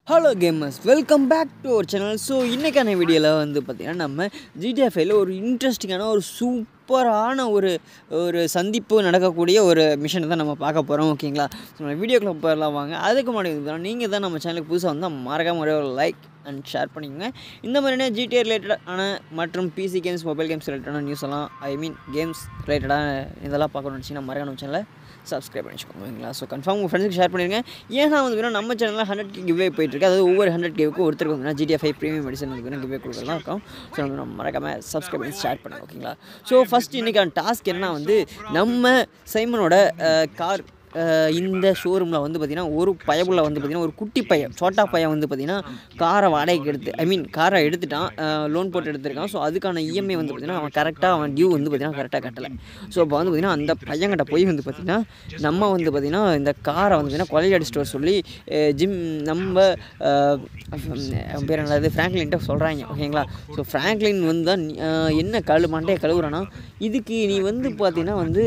Hello gamers welcome back to our channel so இன்றைக்கான வீடியோவில் வந்து பார்த்திங்கன்னா நம்ம ஜிடிஎஃப்ஐல ஒரு இன்ட்ரெஸ்டிங்கான ஒரு சூப்பரான ஒரு ஒரு சந்திப்பு நடக்கக்கூடிய ஒரு மிஷனை தான் நம்ம பார்க்க போகிறோம் ஓகேங்களா ஸோ நம்ம வீடியோக்குள்ள போயிடலாம் வாங்க அதுக்கு முன்னாடி வந்து நீங்கள் தான் நம்ம சேனலுக்கு புதுசாக வந்தால் மறக்காம ஒரே ஒரு லைக் அண்ட் ஷேர் பண்ணிக்கோங்க இந்த மாதிரியான ஜிடிஏ ரிலேட்டடான மற்றும் பிசி கேம்ஸ் மொபைல் கேம்ஸ் ரிலேட்டடான நியூஸ் எல்லாம் ஐ மீன் கேம்ஸ் ரிலேட்டடான இதெல்லாம் பார்க்கணும்னு வச்சிங்கன்னா மறக்காம நம்ம சேனலை சப்ஸ்கிரைப் பண்ணி வச்சுக்கோங்க ஓகேங்களா ஸோ கன்ஃபார்ம் உங்கள் ஃப்ரெண்ட்ஸுக்கு ஷேர் பண்ணிடுங்க ஏன்னா வந்து வேணும் நம்ம சேனலில் ஹண்ட்ரட் கே கிவ்வே போயிட்டுருக்கு அதாவது ஒவ்வொரு ஹண்ட்ரட் கேவுக்கு ஒருத்தருக்கு வந்து ஜிடிஎஃப் ஃபைவ் ப்ரீமியம் மெடிசன் வந்து வேணும் கிவ்வே கொடுக்குறதா இருக்கும் ஸோ வந்து நம்ம மறக்காமல் சப்ஸ்கிரைப் பண்ணி ஷேர் பண்ணுங்க ஓகேங்களா ஸோ ஃபஸ்ட் இன்றைக்கான டாஸ்க் என்ன வந்து நம்ம சைமனோட கார் இந்த ஷோரூமில் வந்து பார்த்திங்கன்னா ஒரு பயபுள்ள வந்து பார்த்திங்கன்னா ஒரு குட்டி பையன் சோட்டா பையன் வந்து பார்த்திங்கன்னா காரை வாடகைக்கு எடுத்து ஐ மீன் காரை எடுத்துட்டான் லோன் போட்டு எடுத்திருக்கான் ஸோ அதுக்கான இஎம்ஐ வந்து பார்த்திங்கன்னா அவன் கரெக்டாக அவன் டியூ வந்து பார்த்திங்கன்னா கரெக்டாக கட்டலை ஸோ அப்போ வந்து பார்த்திங்கன்னா அந்த பையன்கிட்ட போய் வந்து பார்த்திங்கன்னா நம்ம வந்து பார்த்திங்கன்னா இந்த காரை வந்து பார்த்திங்கன்னா கொலையடி ஸ்டோர் சொல்லி அஹ், ஜிம் நம்ம அஹ், அவன் பேர் என்னது ஃப்ராங்க்லின்ட்ட சொல்கிறாங்க ஓகேங்களா ஸோ ஃப்ராங்க்லின் வந்து தான் நீ- அஹ், என்ன கழு மண்டையை கழுவுறானா இதுக்கு நீ வந்து பார்த்தீங்கன்னா வந்து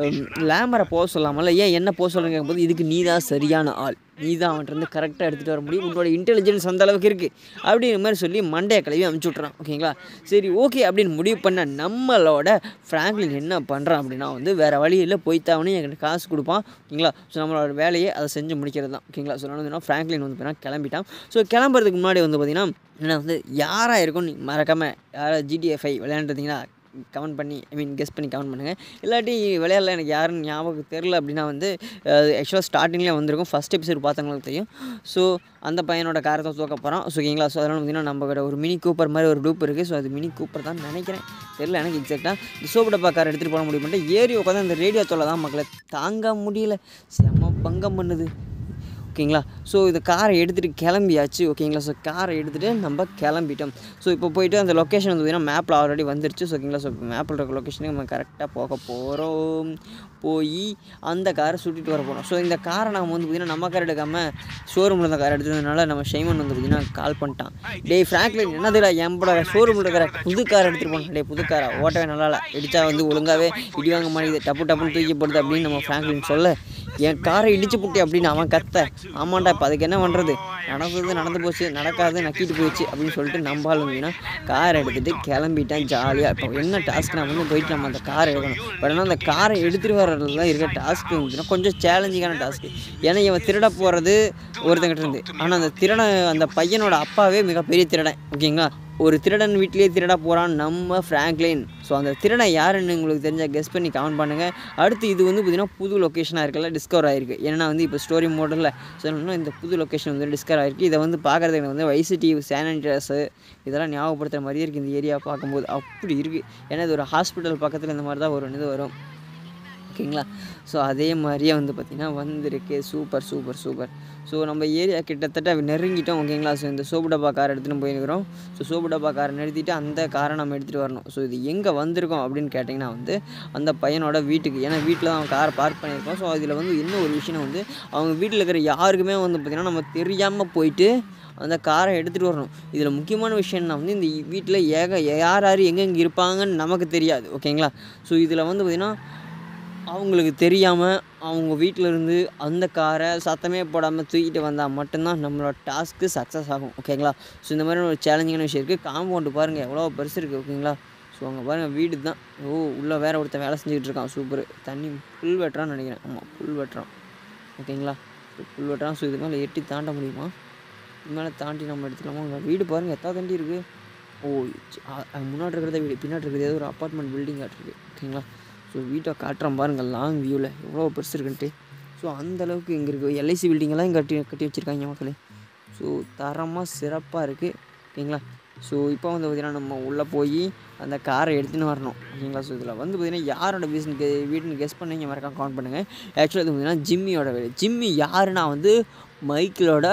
லேமரை போக சொல்லாமல்ல ஏன் என்ன போக சொல்லுங்க போது இதுக்கு நீ தான் சரியான ஆள் நீ தான் அவன்கிட்ட இருந்து கரெக்டாக எடுத்துகிட்டு வர முடியும் உன்னோட இன்டெலிஜென்ஸ் அந்த அளவுக்கு இருக்குது அப்படிங்கிற மாதிரி சொல்லி மண்டையை கழுவி அமுச்சு விட்றான் ஓகேங்களா சரி ஓகே அப்படின்னு முடிவு பண்ண நம்மளோட ஃப்ராங்க்லின் என்ன பண்ணுறான் அப்படின்னா வந்து வேறு வழியில் போய்த்தாவனே என்கிட்ட காசு கொடுப்பான் ஓகேங்களா ஸோ நம்மளோட வேலையை அதை செஞ்சு முடிக்கிறது தான் ஓகேங்களா ஸோ நான் ஃப்ராங்க்லின் வந்து பார்த்தீங்கன்னா கிளம்பிட்டான் ஸோ கிளம்புறதுக்கு முன்னாடி வந்து பார்த்தீங்கன்னா என்ன வந்து யாராக இருக்கும் நீ மறக்காமல் யாராவது ஜிடிஎஃப்ஐ விளையாண்டுருந்தீங்கன்னா கமெண்ட் பண்ணி ஐ மீன் கெஸ் பண்ணி கமெண்ட் பண்ணுங்கள் இல்லாட்டி விளையாடல எனக்கு யாருன்னு ஞாபகம் தெரில அப்படின்னா வந்து ஆக்சுவலாக ஸ்டார்டிங்லேயே வந்திருக்கும் ஃபஸ்ட் எபிசோட் பார்த்தவங்களுக்கு தெரியும் ஸோ அந்த பையனோட காரத்தை தூக்க போகிறான் ஸோ ஓகேங்களா ஸோ அதனால் பார்த்தீங்கன்னா நம்ம கிட்ட ஒரு மினி கூப்பர் மாதிரி ஒரு டூப் இருக்குது ஸோ அது மினி கூப்பர் தான் நினைக்கிறேன் தெரில எனக்கு எக்ஸாக்டாக இந்த சோப்பு டப்பா கார் எடுத்துகிட்டு போக முடியும் பண்ணிட்டு ஏறி உட்காந்து அந்த ரேடியோ தொல்லை தான் மக்களை தாங்க முடியல செம பங்கம் பண்ணுது ஓகேங்களா ஸோ இந்த காரை எடுத்துகிட்டு கிளம்பியாச்சு ஓகேங்களா ஸோ காரை எடுத்துகிட்டு நம்ம கிளம்பிட்டோம் ஸோ இப்போ போயிட்டு அந்த லொக்கேஷன் வந்து பார்த்தீங்கன்னா மேப்பில் ஆல்ரெடி வந்துருச்சு ஸோ ஓகேங்களா ஸோ மேப்பில் இருக்க லொக்கேஷனுக்கு நம்ம கரெக்டாக போக போகிறோம் போய் அந்த காரை சுட்டிட்டு வர போகிறோம் ஸோ இந்த காரை நம்ம வந்து பார்த்திங்கன்னா நம்ம கார் எடுக்காமல் ஷோரூமில் இருந்த கார் எடுத்ததுனால நம்ம ஷைமன் வந்து பார்த்திங்கன்னா கால் பண்ணிட்டான் டேய் ஃப்ராங்க்லின் என்னதுடா எம்பட ஷோரூமில் இருக்கிற புது கார் எடுத்துகிட்டு போனோம் டேய் புது காரை ஓட்டவே நல்லா இல்லை இடிச்சா வந்து ஒழுங்காகவே இடி வாங்க மாட்டேங்குது டப்பு டப்புன்னு தூக்கி போடுது அப்படின்னு நம்ம ஃப்ராங்க்லின் சொல்ல என் காரை இடிச்சு புட்டி அப்படின்னு அவன் கத்த ஆமாண்டா இப்போ அதுக்கு என்ன பண்ணுறது நடந்தது நடந்து போச்சு நடக்காது நக்கிட்டு போயிடுச்சு அப்படின்னு சொல்லிட்டு நம்பால் இருந்தீங்கன்னா காரை எடுத்துகிட்டு கிளம்பிட்டேன் ஜாலியாக இப்போ என்ன டாஸ்க் நான் வந்து போயிட்டு நம்ம அந்த காரை எடுக்கணும் பட் ஆனால் அந்த காரை எடுத்துகிட்டு வர்றதுல இருக்க டாஸ்க் வந்துச்சுன்னா கொஞ்சம் சேலஞ்சிங்கான டாஸ்க்கு ஏன்னா இவன் திருட போகிறது ஒருத்தங்கிட்ட இருந்து ஆனால் அந்த திருடன் அந்த பையனோட அப்பாவே மிகப்பெரிய திருடன் ஓகேங்களா ஒரு திருடன் வீட்டிலேயே திருட போகிறான் நம்ம ஃப்ராங்க்லின் ஸோ அந்த திருடன் யாருன்னு உங்களுக்கு தெரிஞ்சால் கெஸ் பண்ணி கமெண்ட் பண்ணுங்கள் அடுத்து இது வந்து பார்த்திங்கன்னா புது லொக்கேஷனாக இருக்குல்ல டிஸ்கவர் ஆயிருக்கு ஏன்னா வந்து இப்போ ஸ்டோரி மோடில் சொல்லணும்னா இந்த புது லொக்கேஷன் வந்து டிஸ்கவர் ஆயிருக்கு இதை வந்து பார்க்குறதுக்கு வந்து வைசிட்டி சானிடைசர்ஸு இதெல்லாம் ஞாபகப்படுத்துகிற மாதிரியே இருக்குது இந்த ஏரியா பார்க்கும்போது அப்படி இருக்குது ஏன்னா இது ஒரு ஹாஸ்பிட்டல் பக்கத்தில் இந்த மாதிரி தான் ஒரு இது வரும் ஓகேங்களா ஸோ அதே மாதிரியே வந்து பார்த்திங்கன்னா வந்திருக்கு சூப்பர் சூப்பர் சூப்பர் ஸோ நம்ம ஏரியா கிட்டத்தட்ட நெருங்கிட்டோம் ஓகேங்களா ஸோ இந்த சோப்பு டப்பா கார் எடுத்துகிட்டு போயிருக்கிறோம் ஸோ சோப்பு டப்பா காரை நிறுத்திட்டு அந்த காரை நம்ம எடுத்துகிட்டு வரணும் ஸோ இது எங்கே வந்திருக்கோம் அப்படின்னு கேட்டிங்கன்னா வந்து அந்த பையனோட வீட்டுக்கு ஏன்னா வீட்டில் தான் அவன் காரை பார்க் பண்ணியிருக்கோம் ஸோ அதில் வந்து இன்னும் ஒரு விஷயம் வந்து அவங்க வீட்டில் இருக்கிற யாருக்குமே வந்து பார்த்திங்கன்னா நம்ம தெரியாமல் போயிட்டு அந்த காரை எடுத்துகிட்டு வரணும் இதில் முக்கியமான விஷயம் என்ன வந்து இந்த வீட்டில் ஏக யார் யார் எங்கெங்கே இருப்பாங்கன்னு நமக்கு தெரியாது ஓகேங்களா ஸோ இதில் வந்து பார்த்திங்கன்னா அவங்களுக்கு தெரியாமல் அவங்க வீட்டில் இருந்து அந்த காரை சத்தமே போடாமல் தூக்கிட்டு வந்தால் மட்டும்தான் நம்மளோட டாஸ்க்கு சக்ஸஸ் ஆகும் ஓகேங்களா ஸோ இந்த மாதிரி ஒரு சேலஞ்சிங்கான விஷயம் இருக்குது காம்பவுண்டு பாருங்கள் எவ்வளோ பெருசு இருக்குது ஓகேங்களா ஸோ அங்கே பாருங்கள் வீடு தான் ஓ உள்ளே வேற ஒருத்தன் வேலை செஞ்சுக்கிட்டு இருக்கான் சூப்பர் தண்ணி புல் வெட்டுறான்னு நினைக்கிறேன் ஆமாம் புல் வெட்டுறான் ஓகேங்களா ஸோ புல் வெட்டுறான் ஸோ இது மேலே எட்டி தாண்ட முடியுமா இது மேலே தாண்டி நம்ம எடுத்துக்கலாமா உங்கள் வீடு பாருங்கள் எத்தனை தண்டி இருக்குது ஓ சி- அ- அ, முன்னாடி இருக்கிறத வீடு பின்னாடி இருக்கிறது ஏதோ ஒரு அப்பார்ட்மெண்ட் பில்டிங் இருக்குது ஓகேங்களா ஸோ வீட்டை காட்டுறோம் பாருங்கள் லாங் வியூவில் எவ்வளோ பெருசு இருக்குன்ட்டு ஸோ அந்த அளவுக்கு இங்கே இருக்குது எல்ஐசி பில்டிங்கெல்லாம் இங்கே கட்டி கட்டி வச்சுருக்காங்க மக்களே ஸோ தரமாக சிறப்பாக இருக்குது ஓகேங்களா ஸோ இப்போ வந்து பார்த்திங்கன்னா நம்ம உள்ளே போய் அந்த காரை எடுத்துன்னு வரணும் ஓகேங்களா ஸோ இதில் வந்து பார்த்திங்கன்னா யாரோட பிஸ்னஸ் கே வீடுன்னு கெஸ் பண்ணீங்க மறக்காம கவுண்ட் பண்ணுங்கள் ஆக்சுவலாக இது பார்த்திங்கன்னா ஜிம்மியோட வீடு ஜிம்மி யாருன்னா வந்து மைக்கிளோட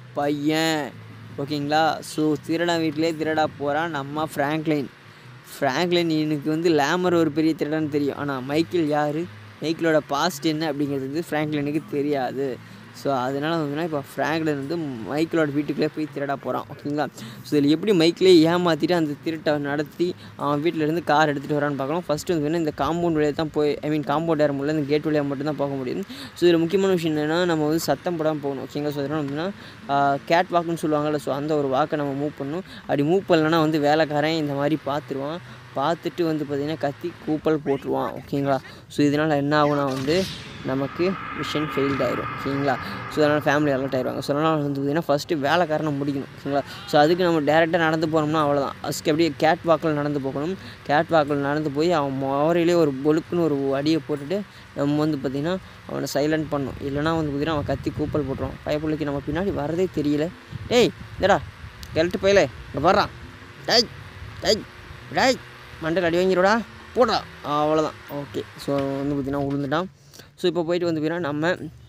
பையன் ஓகேங்களா ஸோ திருடன் வீட்டிலே திருடா போகிறான் நம்ம ஃப்ராங்க்லைன் ஃப்ராங்க்லின் எனக்கு வந்து லேமர் ஒரு பெரிய திருடன் தெரியும் ஆனால் மைக்கேல் யார் மைக்கேலோட பாஸ்ட் என்ன அப்படிங்கிறது வந்து ஃப்ராங்க்லினுக்கு தெரியாது ஸோ அதனால் வந்து இப்போ ஃப்ராங்க்லின் வந்து மைக்கிளோட வீட்டுக்குள்ளே போய் திருட போகிறான் ஓகேங்களா ஸோ இதில் எப்படி மைக்கிலே ஏமாற்றிட்டு அந்த திருட்டை நடத்தி அவன் வீட்டில் இருந்து கார் எடுத்துகிட்டு வரான்னு பார்க்கலாம் ஃபஸ்ட்டு வந்து இந்த காம்பவுண்ட் வழியாக தான் போய் ஐ மீன் காம்பவுண்ட் ஏற இந்த கேட் வழியாக மட்டும் தான் போக முடியும் ஸோ இதில் முக்கியமான விஷயம் என்னென்னா நம்ம வந்து சத்தம் போடாமல் போகணும் ஓகேங்களா ஸோ அதனால் வந்துன்னா கேட் வாக்குன்னு சொல்லுவாங்கள்ல ஸோ அந்த ஒரு வாக்கை நம்ம மூவ் பண்ணணும் அப்படி மூவ் பண்ணலன்னா வந்து வேலைக்காரன் இந்த மாதிரி பார்த்துருவான் பார்த்துட்டு வந்து பார்த்திங்கன்னா கத்தி கூப்பல் போட்டுருவான் ஓகேங்களா ஸோ இதனால் என்ன ஆகும்னா வந்து நமக்கு மிஷன் ஃபெயில்ட் ஆயிரும் ஓகேங்களா ஸோ அதனால் ஃபேமிலி அலர்ட் ஆயிடுவாங்க ஸோ அதனால் வந்து பார்த்திங்கன்னா ஃபஸ்ட்டு வேலைக்காரனை முடிக்கணும் ஓகேங்களா ஸோ அதுக்கு நம்ம டேரெக்டாக நடந்து போனோம்னா அவ்வளோதான் ஃபஸ்ட்டு அப்படியே கேட் வாக்கில் நடந்து போகணும் கேட் வாக்கில் நடந்து போய் அவன் மோரையிலே ஒரு பொழுக்குன்னு ஒரு அடியை போட்டுட்டு நம்ம வந்து பார்த்திங்கன்னா அவனை சைலண்ட் பண்ணணும் இல்லைனா வந்து பார்த்திங்கன்னா அவன் கத்தி கூப்பல் போட்டுருவான் பயப்புள்ளைக்கு நம்ம பின்னாடி வரதே தெரியல டேய் இந்தடா கெல்ட்டு போயிலே இங்கே வர்றான் டேய் டேய் டேய் மண்டையில் அடி வாங்கிடுடா போடா அவ்வளோதான் ஓகே ஸோ வந்து பார்த்திங்கன்னா விழுந்துட்டான் ஸோ இப்போ போயிட்டு வந்து பார்த்தீங்கன்னா நம்ம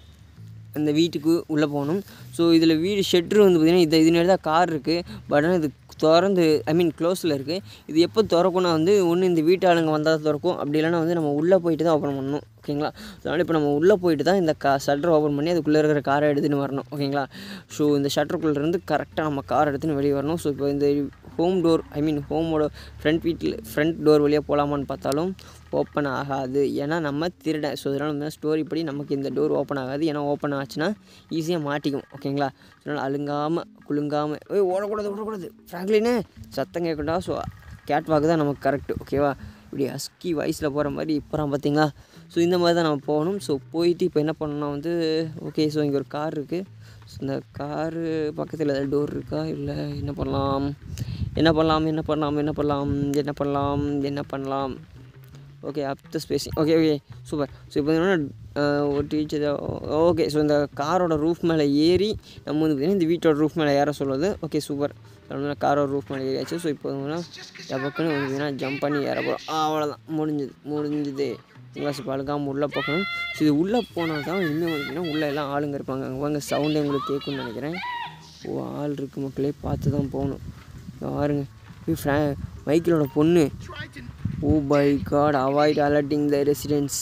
அந்த வீட்டுக்கு உள்ளே போகணும் ஸோ இதில் வீடு ஷெட்ரு வந்து பார்த்திங்கன்னா இது இது தான் கார் இருக்குது பட் ஆனால் இது திறந்து ஐ மீன் க்ளோஸில் இருக்குது இது எப்போ திறக்கும்னா வந்து ஒன்று இந்த வீட்டு ஆளுங்க வந்தால் திறக்கும் அப்படி இல்லைன்னா வந்து நம்ம உள்ளே போயிட்டு தான் ஓப்பன் பண்ணணும் ஓகேங்களா ஸோ அதனால் இப்போ நம்ம உள்ளே போயிட்டு தான் இந்த கா ஷட்டர் ஓப்பன் பண்ணி அதுக்குள்ளே இருக்கிற காரை எடுத்துன்னு வரணும் ஓகேங்களா ஸோ இந்த ஷட்டருக்குள்ளே இருந்து கரெக்டாக நம்ம கார் எடுத்துன்னு வெளியே வரணும் ஸோ இப்போ இந்த ஹோம் டோர் ஐ மீன் ஹோமோட ஃப்ரண்ட் வீட்டில் ஃப்ரண்ட் டோர் வழியாக போகலாமான்னு பார்த்தாலும் ஓப்பன் ஆகாது ஏன்னா நம்ம திருடன் ஸோ இதனால் வந்து ஸ்டோரி படி நமக்கு இந்த டோர் ஓப்பன் ஆகாது ஏன்னா ஓப்பன் ஆச்சுன்னா ஈஸியாக மாட்டிக்கும் ஓகேங்களா அதனால் அழுங்காமல் குலுங்காமல் ஏய் ஓடக்கூடாது ஓடக்கூடாது ஃப்ராங்க்லினே சத்தம் கேட்கட்டா ஸோ கேட் வாக்கு தான் நமக்கு கரெக்டு ஓகேவா இப்படி அஸ்கி வயசில் போகிற மாதிரி இப்போ பார்த்தீங்களா ஸோ இந்த மாதிரி தான் நம்ம போகணும் ஸோ போயிட்டு இப்போ என்ன பண்ணணும்னா வந்து ஓகே ஸோ இங்கே ஒரு கார் இருக்குது ஸோ இந்த காரு பக்கத்தில் ஏதாவது டோர் இருக்கா இல்லை என்ன பண்ணலாம் என்ன பண்ணலாம் என்ன பண்ணலாம் என்ன பண்ணலாம் என்ன பண்ணலாம் என்ன பண்ணலாம் okay up the spacing okay okay super so இப்போ பார்த்தீங்கன்னா ஒரு டீச்சர் ஓகே ஸோ இந்த காரோட ரூஃப் மேலே ஏறி நம்ம வந்து பார்த்தீங்கன்னா இந்த வீட்டோட ரூஃப் மேலே ஏற சொல்லுது ஓகே சூப்பர் அதனால காரோட ரூஃப் மேலே ஏறியாச்சு ஸோ இப்போ வந்து டபக்குன்னு வந்து பார்த்தீங்கன்னா ஜம்ப் பண்ணி ஏற போகிறோம் அவ்வளோதான் முடிஞ்சுது முடிஞ்சுது கிளாஸ் இப்போ அழுகாமல் உள்ளே போகணும் ஸோ இது உள்ளே போனால் தான் இனிமேல் வந்து பார்த்தீங்கன்னா உள்ளே எல்லாம் ஆளுங்க இருப்பாங்க அங்கே வாங்க சவுண்டே உங்களுக்கு கேட்கும்னு நினைக்கிறேன் ஓ ஆள் இருக்கு மக்களே பார்த்து தான் போகணும் பாருங்க போய் ஃப்ரா மைக்கிளோட பொண்ணு oh by God avoid alerting the residents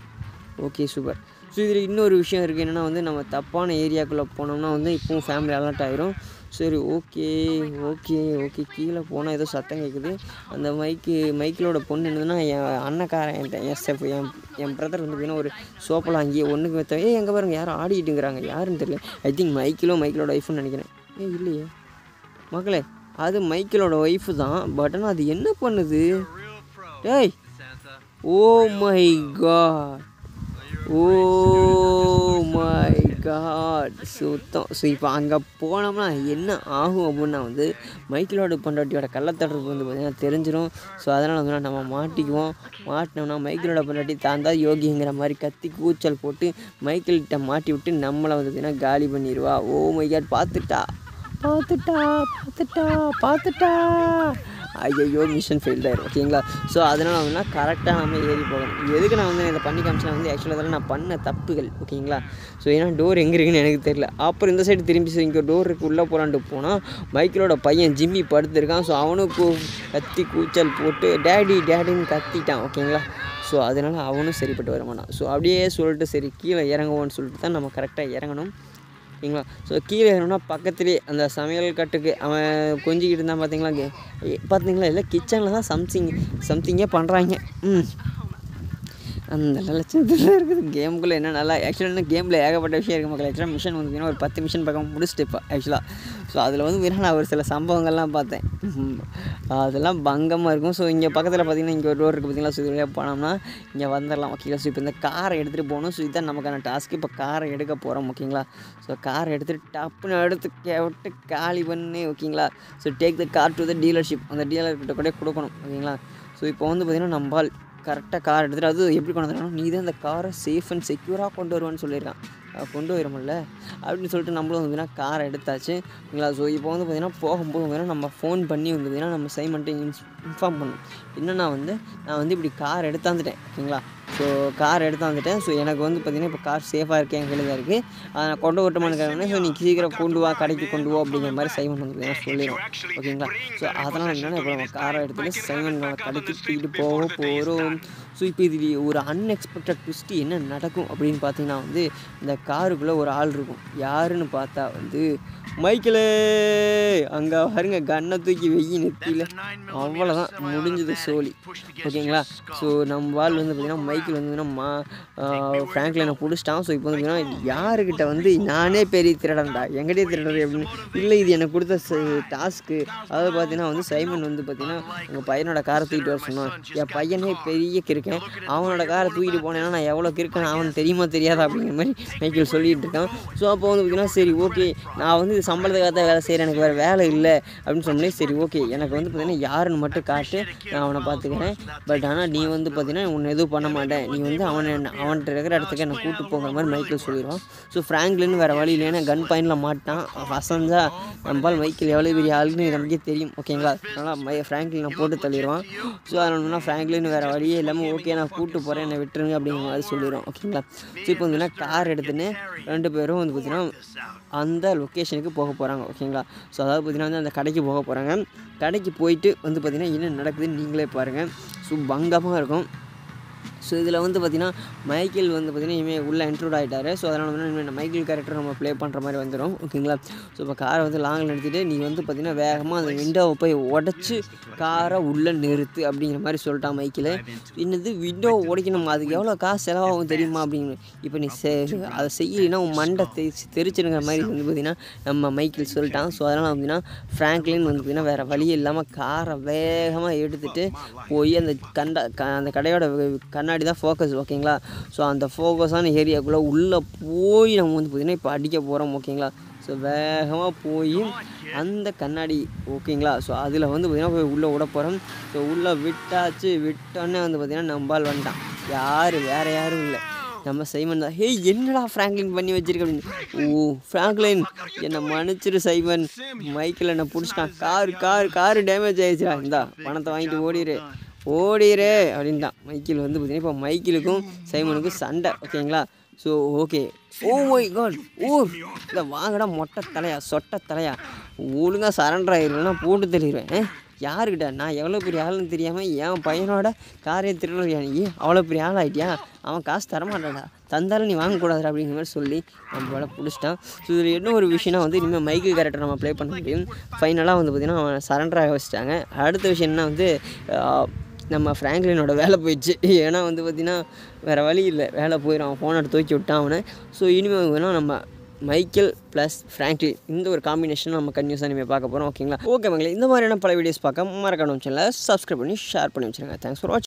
okay super so இதில் இன்னொரு விஷயம் இருக்குது என்னென்னா வந்து நம்ம தப்பான ஏரியாக்குள்ளே போனோம்னா வந்து இப்போவும் ஃபேமிலி அலர்ட் ஆயிரும் சரி ஓகே ஓகே ஓகே கீழே போனால் ஏதோ சத்தம் கேட்குது அந்த மைக்கு மைக்கிலோட பொண்ணு என்னதுன்னா என் அண்ணக்காரன் என் என் செஃப் என் என் பிரதர் வந்து பார்த்தீங்கன்னா ஒரு சோப்பெல்லாம் அங்கேயே ஒன்றுக்கு வைத்த ஏ எங்கே பாருங்க யாரும் ஆடிக்கிட்டுங்கிறாங்க யாருன்னு தெரியல ஐ திங்க் மைக்கிலோ மைக்கிலோட ஒய்ஃப்னு நினைக்கிறேன் ஏ இல்லையே மக்களே அது மைக்கிலோட ஒய்ஃபு தான் பட் ஆனால் அது என்ன பண்ணுது டேய் oh my God oh my God சுத்தம் ஸோ இப்போ அங்கே போனோம்னா என்ன ஆகும் அப்படின்னா வந்து மைக்கிலோட பொண்டாட்டியோட கள்ளத்தொடர்பு வந்து பார்த்திங்கன்னா தெரிஞ்சிடும் ஸோ அதனால் வந்து நம்ம மாட்டிக்குவோம் மாட்டினோம்னா மைக்கிலோட பொண்டாட்டி தான் தான் யோகிங்கிற மாதிரி கத்தி கூச்சல் போட்டு மைக்கிள்கிட்ட மாட்டி விட்டு நம்மளை வந்து பார்த்திங்கன்னா காலி பண்ணிடுவா ஓ மை காட் பார்த்துட்டா பார்த்துட்டா பார்த்துட்டா பார்த்துட்டா ஐயோ மிஷன் ஃபெயில் ஆயிரும் ஓகேங்களா ஸோ அதனால் வந்து கரெக்டாக நம்ம ஏறி போகணும் எதுக்கு நான் வந்து இதை பண்ணி காமிச்சேன் வந்து ஆக்சுவலாக அதெல்லாம் நான் பண்ண தப்புகள் ஓகேங்களா ஸோ ஏன்னா டோர் எங்கே இருக்குன்னு எனக்கு தெரியல அப்புறம் இந்த சைடு திரும்பி சரி இங்கே டோர் இருக்கு உள்ளே போகலான்ட்டு போனால் மைக்கிளோட பையன் ஜிம்மி படுத்திருக்கான் ஸோ அவனுக்கு கத்தி கூச்சல் போட்டு டேடி டேடின்னு கத்திட்டான் ஓகேங்களா ஸோ அதனால் அவனும் சரிப்பட்டு வர மாட்டான் ஸோ அப்படியே சொல்லிட்டு சரி கீழே இறங்குவோன்னு சொல்லிட்டு தான் நம்ம கரெக்டாக இறங்கணும் ஓகேங்களா ஸோ கீழே இறங்கினா பக்கத்துலேயே அந்த சமையல் கட்டுக்கு அவன் கொஞ்சிக்கிட்டு இருந்தான் பார்த்தீங்களா கே பார்த்தீங்களா இல்லை கிச்சனில் தான் சம்திங் சம்திங்கே பண்ணுறாங்க ம் அந்த லட்சத்தில் இருக்குது கேமுக்குள்ளே என்ன நல்லா ஆக்சுவலாக என்ன கேமில் ஏகப்பட்ட விஷயம் இருக்குது மக்கள் ஆக்சுவலாக மிஷன் வந்து பார்த்தீங்கன்னா ஒரு பத்து மிஷன் பக்கம் முடிச்சுட்டு இப்போ ஆக்சுவலாக ஸோ அதில் வந்து பார்த்தீங்கன்னா நான் ஒரு சில சம்பவங்கள்லாம் பார்த்தேன் ம். அதெல்லாம் பங்கமாக இருக்கும் ஸோ இங்கே பக்கத்தில் பார்த்தீங்கன்னா இங்கே ஒரு ரோடு இருக்குது பார்த்தீங்களா ஸோ இது வழியாக போனோம்னா இங்கே வந்துடலாம் ஓகேங்களா ஸோ இப்போ இந்த காரை எடுத்துகிட்டு போகணும் ஸோ இதுதான் நமக்கான டாஸ்க்கு இப்போ காரை எடுக்க போகிறோம் ஓகேங்களா ஸோ காரை எடுத்துகிட்டு டப்புன்னு எடுத்து கே- விட்டு காலி பண்ணி ஓகேங்களா so take the car to the dealership அந்த டீலர்கிட்ட கூட கொடுக்கணும் ஓகேங்களா ஸோ இப்போ வந்து பார்த்திங்கன்னா நம்பால் கரெக்டாக கார் எடுத்துகிட்டு அது எப்படி கொண்டு வந்துடணும் நீ தான் இந்த காரை சேஃப் அண்ட் செக்யூராக கொண்டு வருவேன்னு சொல்லியிருக்கான் அஹ் கொண்டு வருமில்ல அப்படின்னு சொல்லிட்டு நம்மளும் வந்து பார்த்தீங்கன்னா காரை எடுத்தாச்சு ஓகேங்களா ஸோ இப்போ வந்து பார்த்திங்கன்னா போகும்போது பார்த்தீங்கன்னா நம்ம ஃபோன் பண்ணி வந்து பார்த்திங்கன்னா நம்ம சைமன்ட்டு இன்ஸ் இன்ஃபார்ம் பண்ணணும் என்னென்னா வந்து நான் வந்து இப்படி கார் எடுத்தாந்துட்டேன் ஓகேங்களா ஸோ கார் எடுத்தாந்துட்டேன் ஸோ எனக்கு வந்து பார்த்திங்கன்னா இப்போ கார் சேஃபாக இருக்குது என் கையில் தான் இருக்குது அதை நான் கொண்டு வரட்டுமான்னு கேட்டேன் ஸோ நீ சீக்கிரம் கொண்டு வா கடைக்கு கொண்டு வா அப்படிங்கிற மாதிரி சைமன் வந்து பார்த்தீங்கன்னா சொல்லிடும் ஓகேங்களா ஸோ அதனால் என்னென்னா இப்போ நம்ம காரை எடுத்துகிட்டு சைமன் கடைக்கு தூக்கிட்டு போக போகிறோம் ஸோ இப்போ இது ஒரு அன்எக்ஸ்பெக்டட் ட்விஸ்ட் என்ன நடக்கும் அப்படின்னு பார்த்தீங்கன்னா வந்து இந்த காருக்குள்ளே ஒரு ஆள் இருக்கும் யாருன்னு பார்த்தா வந்து மைக்கிளே அங்கே பாருங்க கண்ணை தூக்கி வெயி நெத்தியில் அவ்வளோதான் முடிஞ்சது சோலி ஓகேங்களா ஸோ நம்ம வாழ் வந்து பார்த்திங்கன்னா மைக் மைக்கிள் வந்து நம்ம ஃப்ராங்க்லினை பிடிச்சிட்டான் ஸோ இப்போ வந்து பார்த்தீங்கன்னா யாருக்கிட்ட வந்து நானே பெரிய திருடன்டா எங்கிட்டே திருடுறது அப்படின்னு இல்லை இது எனக்கு கொடுத்த டாஸ்க்கு அதாவது பார்த்தீங்கன்னா வந்து சைமன் வந்து பார்த்தீங்கன்னா உங்கள் பையனோட காரை தூக்கிட்டு வர சொன்னான் என் பையனே பெரிய கிறுக்கன் அவனோட காரை தூக்கிட்டு போனேன்னா நான் எவ்வளோ கிறுக்கன் அவனுக்கு தெரியுமா தெரியாதா அப்படிங்கிற மாதிரி மைக்கேல் சொல்லிட்டு இருக்கான் ஸோ அப்போ வந்து பார்த்தீங்கன்னா சரி ஓகே நான் வந்து இது சம்பளத்துக்காக தான் வேலை செய்கிறேன் எனக்கு வேறு வேலை இல்லை அப்படின்னு சொன்னேன் சரி ஓகே எனக்கு வந்து பார்த்தீங்கன்னா யாருன்னு மட்டும் காட்டு நான் அவனை பார்த்துக்கிறேன் பட் ஆனால் நீ வந்து பார்த்தீங்கன்னா உன்னை எதுவும் பண்ண மாட்டேன் நீ வந்து அவனை அவன்கிட்ட இருக்கிற இடத்துக்கு என்னை கூட்டு போகிற மாதிரி மைக்கேல் சொல்லிடுவான் ஸோ ஃப்ராங்க்லின் வேறு வழி இல்லைன்னா கன் பாயிண்டில் மாட்டான் வசந்தா நம்பால் மைக்கேல் எவ்வளோ பெரிய ஆளுன்னு நமக்கே தெரியும் ஓகேங்களா அதனால் மை ஃப்ராங்க்லினை போட்டு தள்ளிடுவான் ஸோ அதனால ஃப்ராங்க்லின் வேறு வழியே இல்லாமல் ஓகே நான் கூட்டு போகிறேன் என்னை விட்டுருங்க அப்படிங்கிற மாதிரி சொல்லிடுவோம் ஓகேங்களா ஸோ இப்போ வந்து கார் எடுத்துன்னு ரெண்டு பேரும் வந்து பார்த்திங்கன்னா அந்த லொக்கேஷனுக்கு போக போகிறாங்க ஓகேங்களா ஸோ அதாவது பார்த்திங்கன்னா வந்து அந்த கடைக்கு போக போகிறாங்க கடைக்கு போயிட்டு வந்து பார்த்திங்கன்னா என்ன நடக்குதுன்னு நீங்களே பாருங்கள் ஸோ பங்கமாக இருக்கும் ஸோ இதில் வந்து பார்த்திங்கன்னா மைக்கேல் வந்து பார்த்திங்கன்னா இனிமேல் உள்ளே இன்க்ளூட் ஆகிட்டார் ஸோ அதனால் வந்து இனிமேல் மைக்கேல் கேரக்டர் நம்ம ப்ளே பண்ணுற மாதிரி வந்துடும் ஓகேங்களா ஸோ இப்போ காரை வந்து லாங்கில் நிறுத்திட்டு நீ வந்து பார்த்திங்கன்னா வேகமாக அந்த விண்டோவை போய் உடச்சி காரை உள்ளே நிறுத்து அப்படிங்கிற மாதிரி சொல்லிட்டான் மைக்கில் இன்னது விண்டோ உடைக்கணும் அதுக்கு எவ்வளோ காசு செலவாகும் தெரியுமா அப்படின்னு இப்போ நீ செ அதை செய்யலைன்னா உன் மண்டை தெரிச்சு தெரிச்சிருங்கிற மாதிரி வந்து பார்த்திங்கன்னா நம்ம மைக்கேல் சொல்லிட்டான் ஸோ அதனால் பார்த்தீங்கன்னா ஃப்ராங்க்லின் வந்து பார்த்திங்கன்னா வேறு வழியே இல்லாமல் காரை வேகமாக எடுத்துகிட்டு போய் அந்த கண்ட க அந்த கடையோட கண்ணாடி தான் ஃபோக்கஸ் ஓகேங்களா ஸோ அந்த ஃபோக்கஸான ஏரியாக்குள்ளே உள்ளே போய் நம்ம வந்து பார்த்திங்கன்னா இப்போ அடிக்க போகிறோம் ஓகேங்களா ஸோ வேகமாக போய் அந்த கண்ணாடி ஓகேங்களா ஸோ அதில் வந்து பார்த்திங்கன்னா போய் உள்ளே விட போகிறோம் ஸோ உள்ளே விட்டாச்சு விட்டோன்னே வந்து பார்த்திங்கன்னா நம்பால் வந்துட்டான் யார் வேறு யாரும் இல்லை நம்ம சைமன் தான் ஹேய் என்னடா ஃப்ராங்க்லின் பண்ணி வச்சிருக்க அப்படின்னு ஓ ஃப்ராங்க்லின் என்னை மன்னிச்சிரு சைமன் மைக்கில் என்னை பிடிச்சிட்டான் கார் கார் கார் டேமேஜ் ஆயிடுச்சுடா இந்தா பணத்தை வாங்கிட்டு ஓடிடு ஓடிரு அப்படின்ட்டான் மைக்கில் வந்து பார்த்தீங்கன்னா இப்போ மைக்கிலுக்கும் சைமனுக்கும் சண்டை ஓகேங்களா so okay oh my God oh இல்லை வாங்கடா மொட்டை தலையா சொட்டை தலையா ஒழுங்காக சரண்டர் ஆயிருன்னா போட்டு தெளிடுவேன் யாருக்கிட்ட நான் எவ்வளோ பெரிய ஆளுன்னு தெரியாமல் என் பையனோட காரையை திருடுறியா நீ அவ்வளோ பெரிய ஆள் ஆகிட்டியா அவன் காசு தரமாட்டாடா தந்தாலும் நீ வாங்கக்கூடாது அப்படிங்கிற மாதிரி சொல்லி நம்மளால பிடிச்சிட்டான் ஸோ இதில் என்ன ஒரு விஷயம்னா வந்து இனிமேல் மைக்கிள் கேரக்டர் நம்ம ப்ளே பண்ண முடியும் ஃபைனலாக வந்து பார்த்திங்கன்னா அவன் சரண்டர் ஆக வச்சுட்டாங்க அடுத்த விஷயம் என்ன வந்து ஆஹ், நம்ம ஃப்ராங்க்லினோட வேலை போயிடுச்சு ஏன்னா வந்து பார்த்திங்கன்னா வேறு வழி இல்லை வேலை போயிடும் அவன் ஃபோனை எடுத்து தூக்கி விட்டான் அவனை ஸோ இனிமேல் வேணால் நம்ம மைக்கேல் ப்ளஸ் ஃப்ராங்க்லின் இந்த ஒரு காம்பினேஷன் நம்ம கன்யூஸாக இனிமேல் பார்க்க போகிறோம் ஓகேங்களா ஓகே மங்களே இந்த மாதிரியான பல வீடியோஸ் பார்க்க மறக்கணும் சேனலை சப்ஸ்கிரைப் பண்ணி ஷேர் பண்ணி வச்சுருங்க தேங்க்ஸ் ஃபார் வாட்சிங்